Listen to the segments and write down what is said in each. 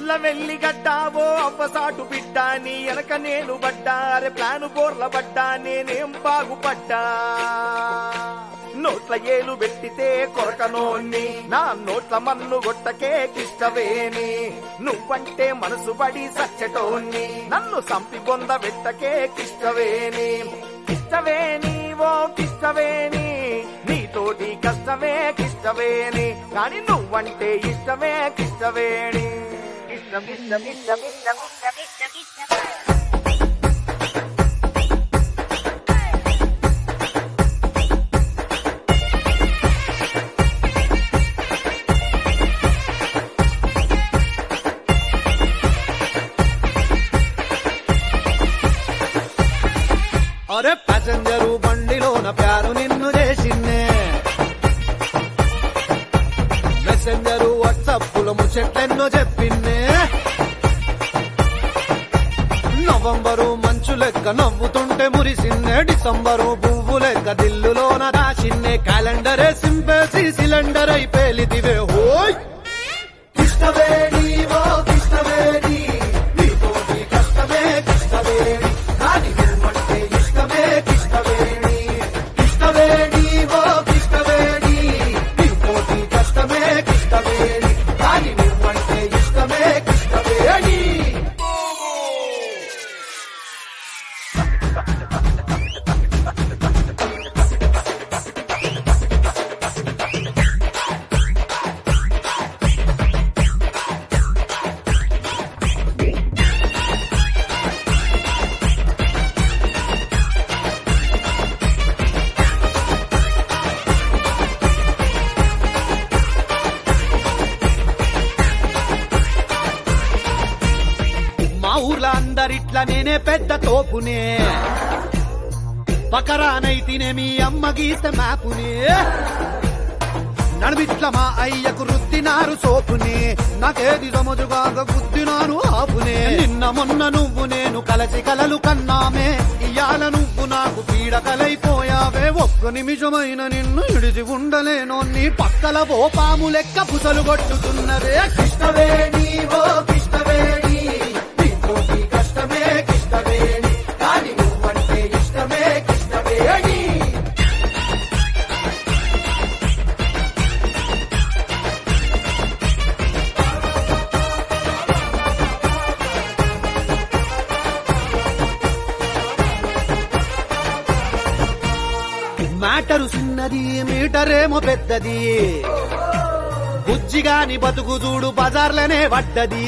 నల్ల వెల్లి గడ్డావో అవ్వసాటు బిడ్డ నీ వెనక నేను పడ్డా అరే ప్లాను బోర్ల పడ్డా నేనేం బాగుపడ్డా నోట్ల ఏలు పెట్టితే కొరకనోన్ని నా నోట్ల మన్ను గొట్టకే కిష్టవేని నువ్వంటే మనసు పడి సచ్చటోన్ని నన్ను సంపి బొంద వెట్టకే కిష్టవేని కిష్టవేని ఓ కిష్టవేని నీతోటి కష్టమే కిష్టవేని కాని నువ్వంటే ఇష్టమే కిష్టవేణి ఇష్టం ఇష్టం ఇష్టం ఇష్టం ఇష్టం ఇష్టం ఇష్టం అరే ప్యాసింజరు బండిలోన ప్యారు నిన్ను చేసిందే మెసెంజరు వాట్సాప్లో ముచ్చట్లెన్నో చెప్పిందే నవంబరు మంచు లెక్క నవ్వుతుంటే మురిసిందే డిసెంబరు పువ్వు లెక్క దిల్లులోన రాసిందే క్యాలెండరే సింపేసి సిలిండర్ అయి పేలిదివే హోయ్ కిష్టవేణి ఓ కిష్టవేణి నీతోటి కష్టమే కిష్టవేణి కానీ నువ్వంటే ఇష్టమే కిష్టవేణి కిష్టవేణి ఓ కిష్టవేణి నీతోటి కష్టమే కిష్టవేణి కానీ నువ్వంటే ఇష్టమే కిష్టవేణి మా ఊర్లో అందరిట్లా నేనే పెద్ద తోపునే పకరానైతినే మీ అమ్మ గీత మ్యాపునే నడిమిట్ల మా అయ్యకు రుద్దినారు సోపుని నాకేది సముజుగాక గుద్దినాను ఆపునే నిన్న మొన్న నువ్వు నేను కలసి కలలు కన్నామే ఇయాల నువ్వు నాకు పీడకలైపోయావే ఒక్క నిమిషమైన నిన్ను ఇడిచి ఉండలేను నీ పక్కల ఓ పాము లెక్క పుసలు కొట్టుతున్నదే కృష్ణవేణి ఓ కృష్ణవేణి నీతోటి కష్టమే కృష్ణవేణి కానీ నువ్వంటే ఇష్టమే కృష్ణవేణి మ్యాటరు చిన్నది మీటరేమో పెద్దది బుజ్జిగాని బతుకు చూడు బజార్లనే పడ్డది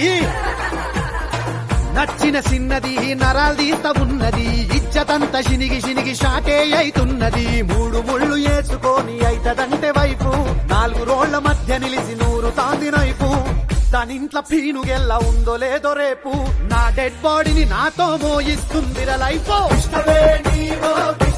నచ్చిన చిన్నది నరాలు తీస్తా ఉన్నది ఇచ్చతంత శినిగి శినిగి షాటే అయితున్నది మూడు ముళ్ళు వేసుకొని అయితదంటే వైపు నాలుగు రోళ్ల మధ్య నిలిచి నూరు తాంది నైపు దానింట్లో పీనుగెల్లా ఉందో లేదో రేపు నా డెడ్ బాడీని నాతో మోయిస్తుంది లైఫ్ ఇష్టమే నీవో